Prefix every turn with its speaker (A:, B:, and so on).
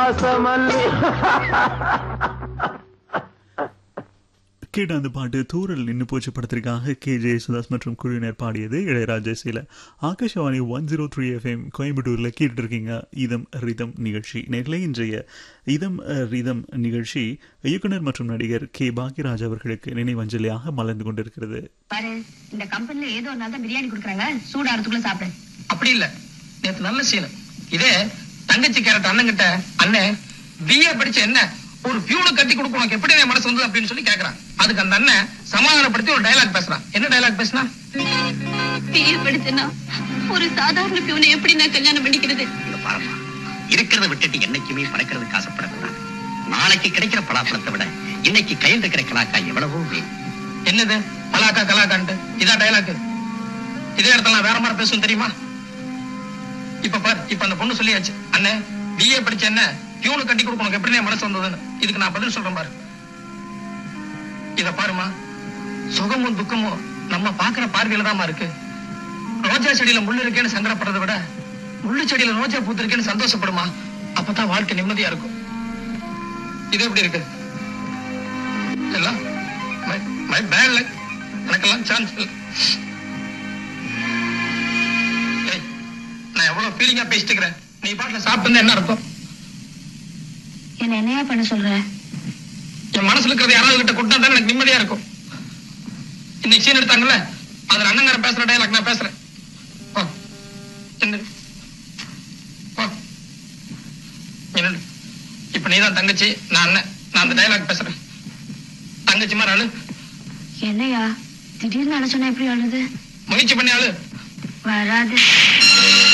A: வாசமல்லி
B: கேட்ட அந்த பாட்டு தூரல் நின்று போச்சு படத்திற்காக கே ஜே சுதாஸ் மற்றும் குழுவினர் பாடியது இளையராஜா இசையில் Akashvani one zero three FM கோயம்புத்தூரில் கேட்டுட்டு இருக்கீங்க இதம் ரிதம் நிகழ்ச்சி நேரில் இன்றைய இதம் அஹ், ரிதம் நிகழ்ச்சி இயக்குனர் மற்றும் நடிகர் கே பாக்யராஜ் அவர்களுக்கு நினைவஞ்சலியாக மலர்ந்து கொண்டிருக்கிறது
C: பாரு இந்த கம்பெனில ஏதோ ஒரு நாள் தான் பிரியாணி கொடுக்குறாங்க சூடாறதுக்குள்ள சாப்பிடு
D: அப்படி இல்ல நேத்து நல்ல சீன் இதே தங்கச்சி கேரட் அண்ணன் கிட்ட அண்ணன் பிஏ படிச்ச என்ன ஒரு பியூனு கட்டி கொடுக்க உனக்கு எப்படி என் மனசு வந்தது அப்படின்னு சொல்லி கேக்குறான் அதுக்கு அந்த அண்ணன் சமாதானப்படுத்தி ஒரு டயலாக் பேசுறான் என்ன டயலாக் பேசுனா
C: பிஏ படிச்சேன்னா ஒரு சாதாரண பியூனை எப்படி நான் கல்யாணம் பண்ணிக்கிறது
E: இங்க பாரும்மா இருக்கிறத விட்டுட்டு என்னைக்குமே பறக்கிறதுக்கு ஆசைப்படக்கூடாது நாளைக்கு கிடைக்கிற பலாப்பழத்தை விட இன்னைக்கு கையில் இருக்கிற கலாக்கா எவ்வளவோ வேணும்
D: என்னது பலாக்கா கலாக்கான்ட்டு இதான் டயலாக் இதே இடத்துல நான் வேற மாதிரி பேசும் தெரியுமா இப்ப பாரு இப்ப அந்த பொண்ணு சொல்லியாச்சு அண்ணே பிஏ படிச்ச என்ன பியூனு கட்டி கொடுக்க உனக்கு எப்படி என் மனசு வந்ததுன்னு இதுக்கு நான் பதில் சொல்றேன் பாரு இத பாருமா சுகமும் துக்கமும் நம்ம பாக்குற பார்வையில தாமா இருக்கு ரோஜா செடியில முள்ளு இருக்கேன்னு சங்கடப்படுறதை விட முள்ளு செடியில ரோஜா பூத்து இருக்கேன்னு சந்தோஷப்படுமா அப்பதான் வாழ்க்கை நிம்மதியா இருக்கும் இது எப்படி இருக்கு எல்லாம் மை மை பேட் லக் எனக்கெல்லாம் சான்ஸ் இல்லை ஏய், நான் எவ்வளவு ஃபீலிங்கா பேசிட்டு இருக்கிறேன் நீ பாட்டுல சாப்பிட்டு என்ன அர்த்தம்
C: என்ன என்னையா பண்ண சொல்ற
D: என் மனசுல இருக்கிறது யாராவது கிட்ட கொடுத்தா தான் எனக்கு நிம்மதியா இருக்கும் இன்னைக்கு சீன் எடுத்தாங்கல்ல அதுல அண்ணங்கார பேசுற டயலாக் நான் பேசுறேன் வா. என்னது? வா. என்னது? இப்ப நீதான் தங்கச்சி நான் அண்ணன் நான் அந்த டயலாக் பேசுறேன் தங்கச்சி மாதிரி ஆளு
C: என்னையா திடீர்னு அழைச்சோன்னா எப்படி அழுது
D: முயற்சி பண்ணி ஆளு
C: வராது